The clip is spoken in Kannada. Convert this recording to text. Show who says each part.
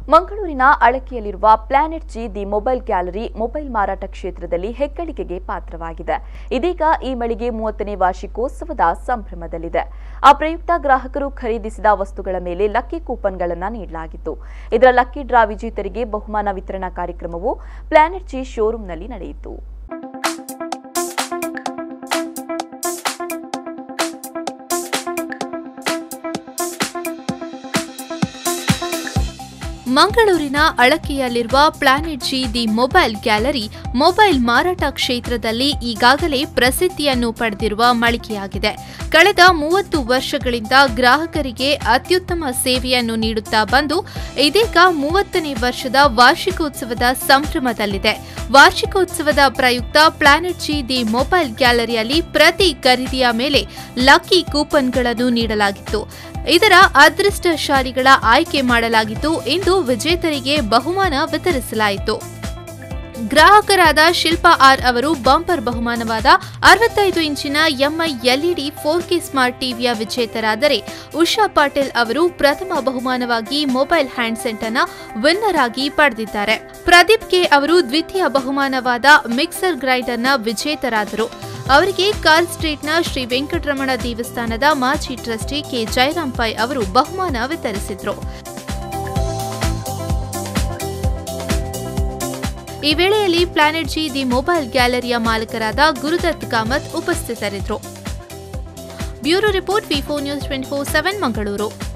Speaker 1: ಮಂಗಳೂರಿನ ಅಳಕೆಯಲ್ಲಿರುವ Planet G the Mobile Gallery mobile ಮಾರಾಟ ಕ್ಷೇತ್ರದಲ್ಲಿ ಹೆಗ್ಗಳಿಕೆಗೆ ಪಾತ್ರವಾಗಿದೆ ಇದೀಗ ಈ ಮಳಿಗೆ ಮೂವತ್ತನೇ ವಾರ್ಷಿಕೋತ್ಸವದ ಸಂಭ್ರಮದಲ್ಲಿದೆ ಆ ಪ್ರಯುಕ್ತ ಗ್ರಾಹಕರು ಖರೀದಿಸಿದ ವಸ್ತುಗಳ ಮೇಲೆ ಲಕ್ಕಿ ಕೂಪನ್ಗಳನ್ನು ನೀಡಲಾಗಿತ್ತು ಇದರ ಲಕ್ಕಿ ಡ್ರಾ ವಿಜೇತರಿಗೆ ಬಹುಮಾನ ವಿತರಣಾ ಕಾರ್ಯಕ್ರಮವು ಪ್ಲಾನೆಟ್ ಜಿ ಶೋರೂಂನಲ್ಲಿ ನಡೆಯಿತು
Speaker 2: ಮಂಗಳೂರಿನ ಅಳಕೆಯಲ್ಲಿರುವ Planet G the Mobile Gallery mobile ಮಾರಾಟ ಕ್ಷೇತ್ರದಲ್ಲಿ ಈಗಾಗಲೇ ಪ್ರಸಿದ್ಧಿಯನ್ನು ಪಡೆದಿರುವ ಮಳಿಗೆಯಾಗಿದೆ ಕಳೆದ ಮೂವತ್ತು ವರ್ಷಗಳಿಂದ ಗ್ರಾಹಕರಿಗೆ ಅತ್ಯುತ್ತಮ ಸೇವೆಯನ್ನು ನೀಡುತ್ತಾ ಬಂದು ಇದೀಗ ಮೂವತ್ತನೇ ವರ್ಷದ ವಾರ್ಷಿಕೋತ್ಸವದ ಸಂಭ್ರಮದಲ್ಲಿದೆ ವಾರ್ಷಿಕೋತ್ಸವದ ಪ್ರಯುಕ್ತ ಪ್ಲಾನೆಟ್ ಜಿ ದಿ ಮೊಬೈಲ್ ಗ್ಯಾಲರಿಯಲ್ಲಿ ಪ್ರತಿ ಖರೀದಿಯ ಮೇಲೆ ಲಕ್ಕಿ ಕೂಪನ್ಗಳನ್ನು ನೀಡಲಾಗಿತ್ತು ಇದರ ಅದೃಷ್ಟಶಾಲಿಗಳ ಆಯ್ಕೆ ಮಾಡಲಾಗಿದ್ದು ಇಂದು ವಿಜೇತರಿಗೆ ಬಹುಮಾನ ವಿತರಿಸಲಾಯಿತು ಗ್ರಾಹಕರಾದ ಶಿಲ್ಪಾ ಆರ್ ಅವರು ಬಂಪರ್ ಬಹುಮಾನವಾದ ಅರವತ್ತೈದು ಇಂಚಿನ MI LED four K smart ಟಿವಿಯ ವಿಜೇತರಾದರೆ ಉಷಾ ಪಾಟೀಲ್ ಅವರು ಪ್ರಥಮ ಬಹುಮಾನವಾಗಿ ಮೊಬೈಲ್ ಹ್ಯಾಂಡ್ಸೆಟ್ ಅನ್ನ ವಿನ್ನರ್ ಆಗಿ ಪಡೆದಿದ್ದಾರೆ ಪ್ರದೀಪ್ ಕೆ ಅವರು ದ್ವಿತೀಯ ಬಹುಮಾನವಾದ ಮಿಕ್ಸರ್ ಗ್ರೈಂಡರ್ನ ವಿಜೇತರಾದರು ಅವರಿಗೆ ಕಾರ್ಲ್ ಸ್ಟ್ರೀಟ್ನ ಶ್ರೀ ವೆಂಕಟರಮಣ ದೇವಸ್ಥಾನದ ಮಾಜಿ ಟ್ರಸ್ಟಿ ಕೆ ಜಯರಾಮ್ ಪೈ ಅವರು ಬಹುಮಾನ ವಿತರಿಸಿದ್ರು ಈ ವೇಳೆಯಲ್ಲಿ ಪ್ಲಾನೆಟ್ ಜಿ ದಿ ಮೊಬೈಲ್ ಗ್ಯಾಲರಿಯ ಮಾಲಕರಾದ ಗುರುದತ್ ಕಾಮತ್ ಉಪಸ್ಥಿತರಿದ್ದರು bureau report V four news twenty four seven Mangaluru